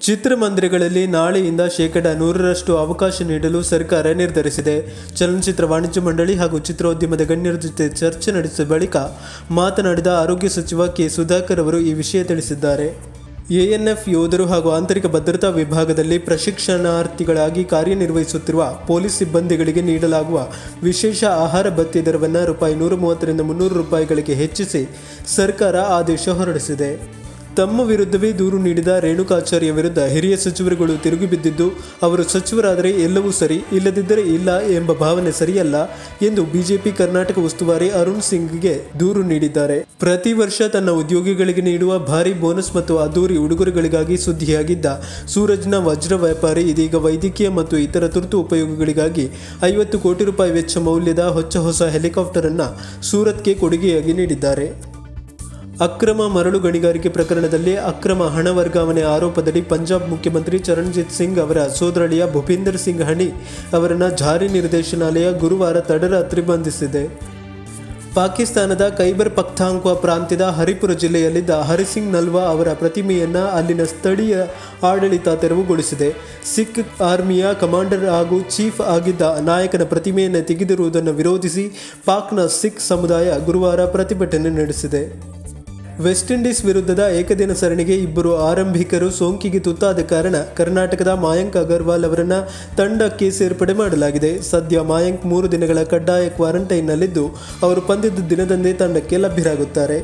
ಚಿತ್ರಮಂದಿರಗಳಲ್ಲಿ ನಾಳೆಯಿಂದ ಶೇಕಡ ನೂರರಷ್ಟು ಅವಕಾಶ ನೀಡಲು ಸರ್ಕಾರ ನಿರ್ಧರಿಸಿದೆ ಚಲನಚಿತ್ರ ವಾಣಿಜ್ಯ ಮಂಡಳಿ ಹಾಗೂ ಚಿತ್ರೋದ್ಯಮದ ಗಣ್ಯರ ಜೊತೆ ಚರ್ಚೆ ನಡೆಸಿದ ಬಳಿಕ ಮಾತನಾಡಿದ ಆರೋಗ್ಯ ಸಚಿವ ಕೆ ಸುಧಾಕರ್ ಅವರು ಈ ವಿಷಯ ತಿಳಿಸಿದ್ದಾರೆ ಎಎನ್ಎಫ್ ಯೋಧರು ಹಾಗೂ ಆಂತರಿಕ ಭದ್ರತಾ ವಿಭಾಗದಲ್ಲಿ ಪ್ರಶಿಕ್ಷಣಾರ್ಥಿಗಳಾಗಿ ಕಾರ್ಯನಿರ್ವಹಿಸುತ್ತಿರುವ ಪೊಲೀಸ್ ಸಿಬ್ಬಂದಿಗಳಿಗೆ ನೀಡಲಾಗುವ ವಿಶೇಷ ಆಹಾರ ಭತ್ಯೆ ದರವನ್ನು ರೂಪಾಯಿ ನೂರ ಮೂವತ್ತರಿಂದ ಮುನ್ನೂರು ರೂಪಾಯಿಗಳಿಗೆ ಹೆಚ್ಚಿಸಿ ಸರ್ಕಾರ ಆದೇಶ ಹೊರಡಿಸಿದೆ ತಮ್ಮ ವಿರುದ್ಧವೇ ದೂರು ನೀಡಿದ ರೇಣುಕಾಚಾರ್ಯ ವಿರುದ್ಧ ಹಿರಿಯ ಸಚಿವರುಗಳು ತಿರುಗಿ ಬಿದ್ದಿದ್ದು ಅವರು ಸಚಿವರಾದರೆ ಎಲ್ಲವೂ ಸರಿ ಇಲ್ಲದಿದ್ದರೆ ಇಲ್ಲ ಎಂಬ ಭಾವನೆ ಸರಿಯಲ್ಲ ಎಂದು ಬಿಜೆಪಿ ಕರ್ನಾಟಕ ಉಸ್ತುವಾರಿ ಅರುಣ್ ಸಿಂಗ್ಗೆ ದೂರು ನೀಡಿದ್ದಾರೆ ಪ್ರತಿ ವರ್ಷ ತನ್ನ ಉದ್ಯೋಗಿಗಳಿಗೆ ನೀಡುವ ಭಾರಿ ಬೋನಸ್ ಮತ್ತು ಅದ್ದೂರಿ ಉಡುಗೊರೆಗಳಿಗಾಗಿ ಸುದ್ದಿಯಾಗಿದ್ದ ಸೂರಜ್ನ ವಜ್ರ ವ್ಯಾಪಾರಿ ಇದೀಗ ವೈದ್ಯಕೀಯ ಮತ್ತು ಇತರ ತುರ್ತು ಉಪಯೋಗಗಳಿಗಾಗಿ ಐವತ್ತು ಕೋಟಿ ರೂಪಾಯಿ ವೆಚ್ಚ ಮೌಲ್ಯದ ಹೊಚ್ಚ ಹೊಸ ಹೆಲಿಕಾಪ್ಟರ್ ಅನ್ನ ಸೂರತ್ಗೆ ಕೊಡುಗೆಯಾಗಿ ನೀಡಿದ್ದಾರೆ ಅಕ್ರಮ ಮರಳು ಗಣಿಗಾರಿಕೆ ಪ್ರಕರಣದಲ್ಲಿ ಅಕ್ರಮ ಹಣ ವರ್ಗಾವಣೆ ಆರೋಪದಡಿ ಪಂಜಾಬ್ ಮುಖ್ಯಮಂತ್ರಿ ಚರಣ್ಜಿತ್ ಸಿಂಗ್ ಅವರ ಸೋದರಳಿಯ ಭೂಪೀಂದರ್ ಸಿಂಗ್ ಹಣಿ ಅವರನ್ನು ಜಾರಿ ನಿರ್ದೇಶನಾಲಯ ಗುರುವಾರ ತಡರಾತ್ರಿ ಬಂಧಿಸಿದೆ ಪಾಕಿಸ್ತಾನದ ಖೈಬರ್ ಪಖ್ತಾಂಕ್ವಾ ಪ್ರಾಂತ್ಯದ ಹರಿಪುರ ಜಿಲ್ಲೆಯಲ್ಲಿದ್ದ ಹರಿಸಿಂಗ್ ನಲ್ವಾ ಅವರ ಪ್ರತಿಮೆಯನ್ನ ಅಲ್ಲಿನ ಸ್ಥಳೀಯ ಆಡಳಿತ ತೆರವುಗೊಳಿಸಿದೆ ಸಿಖ್ ಆರ್ಮಿಯ ಕಮಾಂಡರ್ ಹಾಗೂ ಚೀಫ್ ಆಗಿದ್ದ ನಾಯಕನ ಪ್ರತಿಮೆಯನ್ನು ತೆಗೆದಿರುವುದನ್ನು ವಿರೋಧಿಸಿ ಪಾಕ್ನ ಸಿಖ್ ಸಮುದಾಯ ಗುರುವಾರ ಪ್ರತಿಭಟನೆ ನಡೆಸಿದೆ ವೆಸ್ಟ್ ಇಂಡೀಸ್ ವಿರುದ್ಧದ ಏಕದಿನ ಸರಣಿಗೆ ಇಬ್ಬರು ಆರಂಭಿಕರು ಸೋಂಕಿಗೆ ತುತ್ತಾದ ಕಾರಣ ಕರ್ನಾಟಕದ ಮಾಯಾಂಕ್ ಅಗರ್ವಾಲ್ ಅವರನ್ನ ತಂಡಕ್ಕೆ ಸೇರ್ಪಡೆ ಮಾಡಲಾಗಿದೆ ಸದ್ಯ ಮಾಯಾಂಕ್ ಮೂರು ದಿನಗಳ ಕಡ್ಡಾಯ ಕ್ವಾರಂಟೈನ್ನಲ್ಲಿದ್ದು ಅವರು ಪಂದ್ಯದ ದಿನದಂದೇ ತಂಡಕ್ಕೆ ಲಭ್ಯರಾಗುತ್ತಾರೆ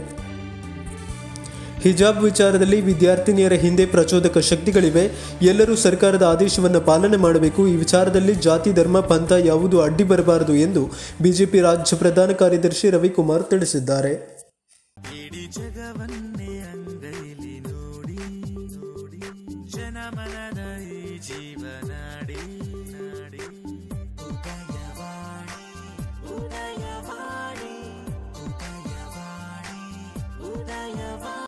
ಹಿಜಾಬ್ ವಿಚಾರದಲ್ಲಿ ವಿದ್ಯಾರ್ಥಿನಿಯರ ಹಿಂದೆ ಪ್ರಚೋದಕ ಶಕ್ತಿಗಳಿವೆ ಎಲ್ಲರೂ ಸರ್ಕಾರದ ಆದೇಶವನ್ನು ಪಾಲನೆ ಮಾಡಬೇಕು ಈ ವಿಚಾರದಲ್ಲಿ ಜಾತಿ ಧರ್ಮ ಪಂಥ ಯಾವುದೂ ಅಡ್ಡಿ ಬರಬಾರದು ಎಂದು ಬಿಜೆಪಿ ರಾಜ್ಯ ಪ್ರಧಾನ ಕಾರ್ಯದರ್ಶಿ ರವಿಕುಮಾರ್ ತಿಳಿಸಿದ್ದಾರೆ ಇಡೀ ಜಗವನ್ನೇ ಅಂಗೈಲಿ ನೋಡಿ ನೋಡಿ ಜನಮನದ ಈ ಜೀವನಾಡಿ